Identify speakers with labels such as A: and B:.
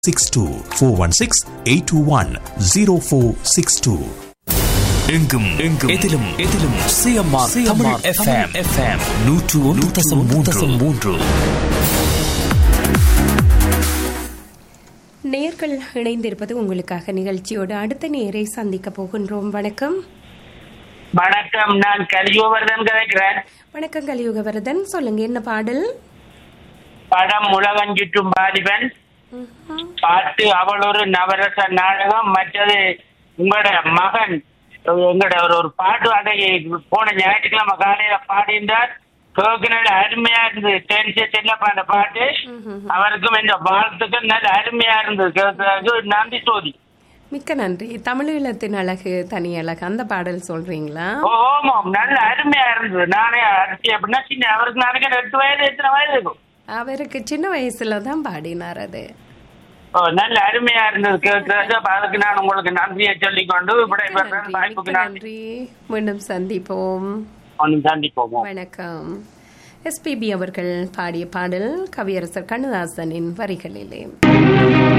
A: six two four one six eight two one zero four six two
B: எங்கும் எங்கும் எதிலும் எதிலும் சிஎம்ஆர் தமிழ் எஃப்எம் எஃப்எம் நூற்று ஒன்று தசம் மூன்று தசம் மூன்று
C: நேர்கள் இணைந்திருப்பது உங்களுக்காக நிகழ்ச்சியோடு அடுத்த நேரை சந்திக்க போகின்றோம் வணக்கம்
D: வணக்கம் நான் கலியோவர்தன் கதைக்கிறேன்
C: வணக்கம் கலியுகவரதன் சொல்லுங்க என்ன பாடல்
D: படம் உலகம் சுற்றும் பாலிபன் பாட்டு அவள் ஒரு நவரச நாடகம் மற்றது உங்களோட மகன் எங்களோட ஒரு ஒரு பாட்டு அதை போன ஞாயிற்றுக்கிழமை காலையில பாடியிருந்தார் கேட்க அருமையா இருந்தது தெரிஞ்ச செல்லப்பா அந்த பாட்டு அவருக்கும் இந்த வாழ்த்துக்கள் நல்ல அருமையா இருந்தது கேட்கறதுக்கு நன்றி சோதி
C: மிக்க நன்றி தமிழீழத்தின் அழகு தனி அழகு அந்த பாடல் சொல்றீங்களா
D: ஓ, ஆமாம் நல்ல அருமையா இருந்தது நானே அரிசி அப்படின்னா சின்ன அவருக்கு நாளைக்கு எட்டு வயது எத்தனை வயது இருக்கும்
C: அவருக்கு சின்ன வயசுல தான் பாடினார் அது
D: ஓ, நல்ல அருமையா இருந்தது கேட்கறது அப்ப அதுக்கு நான் உங்களுக்கு நன்றியை சொல்லிக்கொண்டு இப்படி
C: நன்றி,
D: வாய்ப்புக்கு
C: மிக்க
D: நன்றி
C: நன்றி மீண்டும் சந்திப்போம்
D: ஒன்றும் சந்திப்போம்
C: வணக்கம் எஸ்பிபி அவர்கள் பாடிய பாடல் கவியரசர் கண்ணதாசனின் வரிகளிலே